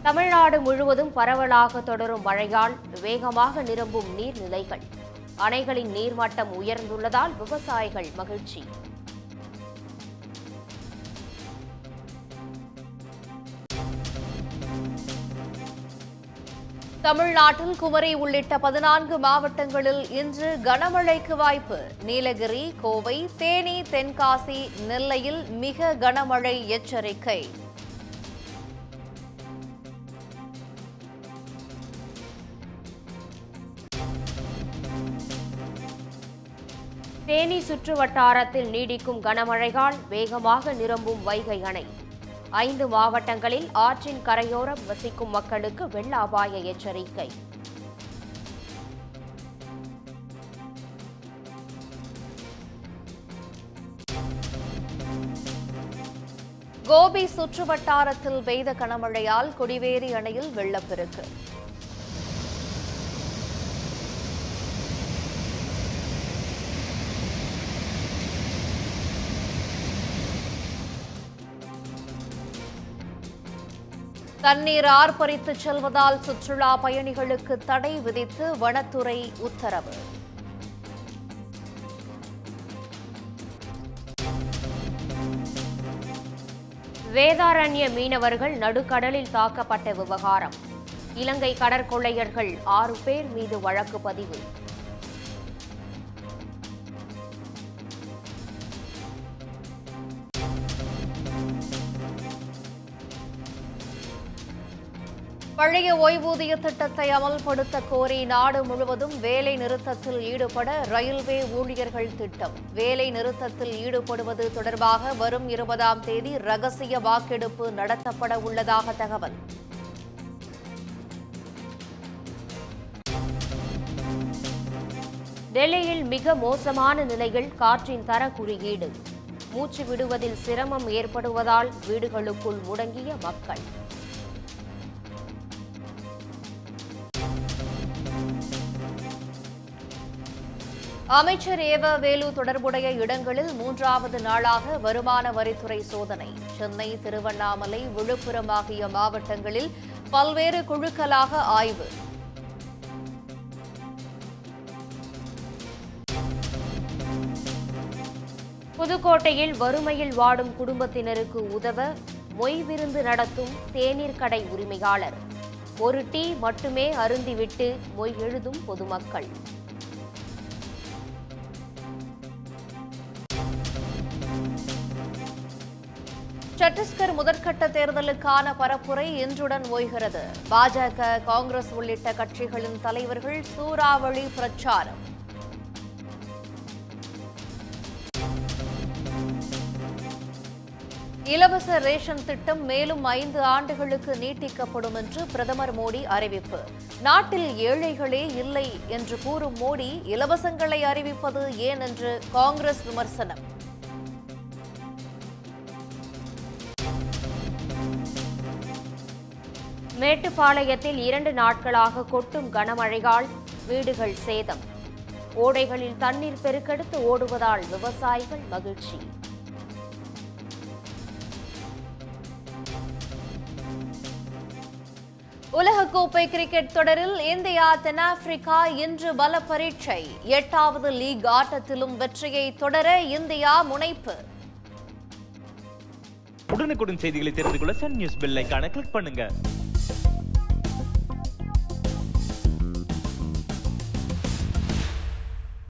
தமிழ்நாடு முழுவதும் பரவலாக தொடரும் மழையால் வேகமாக நிரம்பும் நீர்நிலைகள் அணைகளின் நீர்மட்டம் உயர்ந்துள்ளதால் விவசாயிகள் மகிழ்ச்சி தமிழ்நாட்டில் குமரி உள்ளிட்ட பதினான்கு மாவட்டங்களில் இன்று கனமழைக்கு வாய்ப்பு நீலகிரி கோவை தேனி தென்காசி நெல்லையில் மிக கனமழை எச்சரிக்கை தேனி சுற்று வட்டாரத்தில் நீடிக்கும் கனமழையால் வேகமாக நிரம்பும் வைகை அணை ஐந்து மாவட்டங்களில் ஆற்றின் கரையோரம் வசிக்கும் மக்களுக்கு வெள்ள அபாய எச்சரிக்கை கோபி சுற்று வட்டாரத்தில் பெய்த கனமழையால் கொடிவேரி அணையில் வெள்ளப்பெருக்கு தண்ணீர் ஆர்ப்பரித்து செல்வதால் சுற்றுலா பயணிகளுக்கு தடை விதித்து வனத்துறை உத்தரவு வேதாரண்ய மீனவர்கள் நடுக்கடலில் தாக்கப்பட்ட விவகாரம் இலங்கை கடற்கொள்ளையர்கள் ஆறு பேர் மீது வழக்கு பதிவு பழைய ஓய்வூதிய திட்டத்தை அமல்படுத்த கோரி நாடு முழுவதும் வேலை நிறுத்தத்தில் ஈடுபட ரயில்வே ஊழியர்கள் திட்டம் வேலை நிறுத்தத்தில் ஈடுபடுவது தொடர்பாக வரும் இருபதாம் தேதி ரகசிய வாக்கெடுப்பு நடத்தப்பட உள்ளதாக தகவல் டெல்லியில் மிக மோசமான நிலையில் காற்றின் தர குறியீடு மூச்சு விடுவதில் சிரமம் ஏற்படுவதால் வீடுகளுக்குள் முடங்கிய மக்கள் அமைச்சர் ஏவ வேலு தொடர்புடைய இடங்களில் மூன்றாவது நாளாக வருமான வரித்துறை சோதனை சென்னை திருவண்ணாமலை விழுப்புரம் ஆகிய மாவட்டங்களில் பல்வேறு குழுக்களாக ஆய்வு புதுக்கோட்டையில் வறுமையில் வாடும் குடும்பத்தினருக்கு உதவ மொய் விருந்து நடத்தும் தேநீர் கடை உரிமையாளர் ஒரு டீ மட்டுமே அருந்திவிட்டு மொய் எழுதும் பொதுமக்கள் சத்தீஸ்கர் முதற்கட்ட தேர்தலுக்கான பரப்புரை இன்றுடன் ஓய்கிறது பாஜக காங்கிரஸ் உள்ளிட்ட கட்சிகளின் தலைவர்கள் சூறாவளி பிரச்சாரம் இலவச ரேஷன் திட்டம் மேலும் ஐந்து ஆண்டுகளுக்கு நீட்டிக்கப்படும் என்று பிரதமர் மோடி அறிவிப்பு நாட்டில் ஏழைகளே இல்லை என்று கூறும் மோடி இலவசங்களை அறிவிப்பது ஏன் என்று காங்கிரஸ் விமர்சனம் மேட்டுப்பாளையத்தில் இரண்டு நாட்களாக கொட்டும் கனமழையால் வீடுகள் சேதம் ஓடைகளில் தண்ணீர் பெருக்கெடுத்து ஓடுவதால் விவசாயிகள் மகிழ்ச்சி உலகக்கோப்பை கிரிக்கெட் தொடரில் இந்தியா தென்னாப்பிரிக்கா இன்று பல பரீட்சை எட்டாவது லீக் ஆட்டத்திலும் வெற்றியை தொடர இந்தியா முனைப்பு உடனுக்குடன் செய்திகளை தெரிந்து கொள்ள சன் நியூஸ் பெல் ஐகானை கிளிக் பண்ணுங்க